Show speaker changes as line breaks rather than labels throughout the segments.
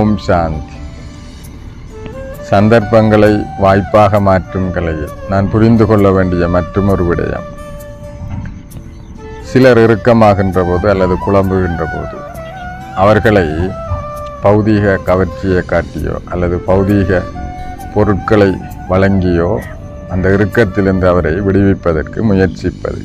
ஓம் சாந்தி சந்தர்ப்பங்களை வாய்ப்பாக மாற்றும் கலையில் நான் புரிந்து கொள்ள வேண்டிய மற்றொரு விடயம் சிலர் இறுக்கமாகின்ற போது அல்லது குழம்புகின்ற போது அவர்களை பௌதீக கவர்ச்சியை காட்டியோ அல்லது பௌதீக பொருட்களை வழங்கியோ அந்த இறுக்கத்திலிருந்து அவரை விடுவிப்பதற்கு முயற்சிப்பது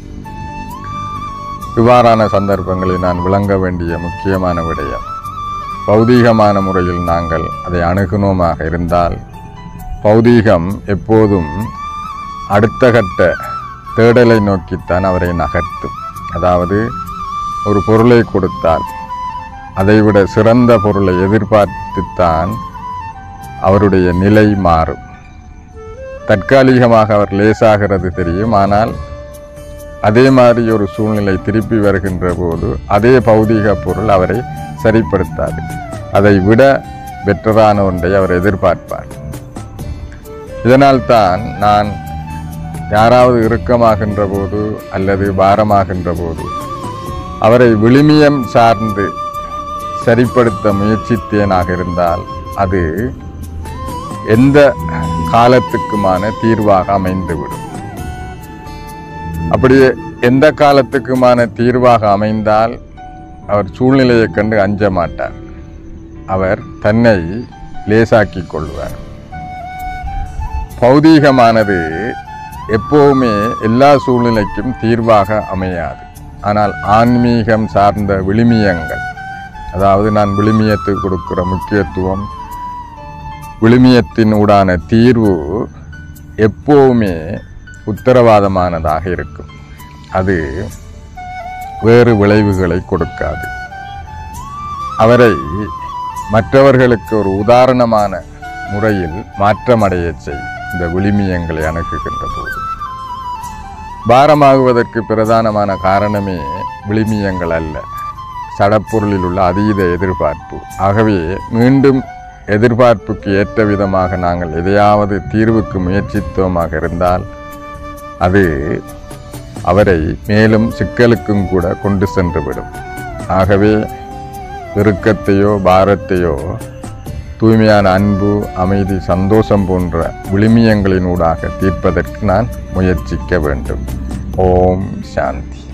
இவ்வாறான சந்தர்ப்பங்களில் நான் விளங்க வேண்டிய முக்கியமான விடயம் பௌதீகமான முறையில் நாங்கள் அதை அணுகுனோமாக இருந்தால் பௌதீகம் எப்போதும் அடுத்த கட்ட தேடலை நோக்கித்தான் அவரை நகர்த்தும் அதாவது ஒரு பொருளை கொடுத்தால் அதைவிட சிறந்த பொருளை எதிர்பார்த்துத்தான் அவருடைய நிலை மாறும் தற்காலிகமாக அவர் லேசாகிறது தெரியும் ஆனால் அதே மாதிரி ஒரு சூழ்நிலை திருப்பி வருகின்ற போது அதே பௌதீக பொருள் அவரை சரிப்படுத்தாது அதை விட பெட்டரான ஒன்றை அவர் எதிர்பார்ப்பார் இதனால்தான் நான் யாராவது இறுக்கமாகின்ற போது அல்லது பாரமாகின்ற போது அவரை விழுமியம் சார்ந்து சரிப்படுத்த முயற்சித்தேனாக இருந்தால் அது எந்த காலத்துக்குமான தீர்வாக அமைந்துவிடும் அப்படியே எந்த காலத்துக்குமான தீர்வாக அமைந்தால் அவர் சூழ்நிலையைக் கண்டு அஞ்ச மாட்டார் அவர் தன்னை லேசாக்கிக் கொள்வார் பௌதீகமானது எப்போவுமே எல்லா சூழ்நிலைக்கும் தீர்வாக அமையாது ஆனால் ஆன்மீகம் சார்ந்த விழுமியங்கள் அதாவது நான் விழுமியத்துக்கு கொடுக்கிற முக்கியத்துவம் விழுமியத்தின் ஊடான தீர்வு எப்போவுமே உத்தரவாதமானதாக இருக்கும் அது வேறு விளைவுகளை கொடுக்காது அவரை மற்றவர்களுக்கு ஒரு உதாரணமான முறையில் மாற்றமடைய செய்யும் இந்த விழுமியங்களை அணுகுகின்ற போது பாரமாகுவதற்கு பிரதானமான காரணமே விழுமியங்கள் அல்ல சடப்பொருளில் உள்ள அதீத எதிர்பார்ப்பு ஆகவே மீண்டும் எதிர்பார்ப்புக்கு ஏற்ற விதமாக நாங்கள் எதையாவது தீர்வுக்கு முயற்சித்தோமாக இருந்தால் அது அவரை மேலும் சிக்கலுக்கும் கூட கொண்டு சென்றுவிடும் ஆகவே இறுக்கத்தையோ பாரத்தையோ தூய்மையான அன்பு அமைதி சந்தோஷம் போன்ற விழுமியங்களினூடாக தீர்ப்பதற்கு நான் முயற்சிக்க வேண்டும் ஓம் சாந்தி